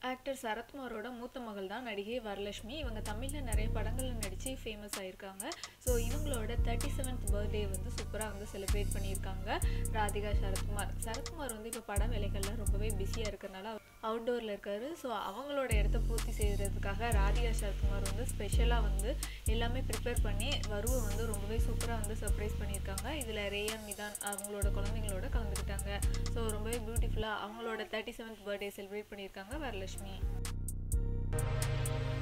actor சரத்குமாரோட மூத்த மகள் தான் நடிகை வரலட்சுமி இவங்க தமிழில் நிறைய படங்களில் நடித்து ஃபேமஸ் ஆயிருக்காங்க ஸோ இவங்களோட தேர்ட்டி செவன்த் பர்த்டே வந்து சூப்பராக வந்து செலிப்ரேட் பண்ணியிருக்காங்க ராதிகா சரத்குமார் சரத்குமார் வந்து இப்போ பட வேலைகளில் ரொம்பவே பிஸியாக இருக்கிறனால அவுட்டோரில் இருக்காரு ஸோ அவங்களோட இடத்த பூர்த்தி செய்கிறதுக்காக ராதிகா சரத்குமார் வந்து ஸ்பெஷலாக வந்து எல்லாமே ப்ரிப்பேர் பண்ணி வருவை வந்து ரொம்பவே சூப்பராக வந்து சர்ப்ரைஸ் பண்ணியிருக்காங்க இதில் ரேயான் மிதான் அவங்களோட குழந்தைங்களோட கலந்துக்கிட்டாங்க ஸோ ரொம்பவே பியூட்டிஃபுல்லாக அவங்களோட தேர்ட்டி செவன்த் பர்த்டே செலிப்ரேட் பண்ணியிருக்காங்க வரலட்சுமி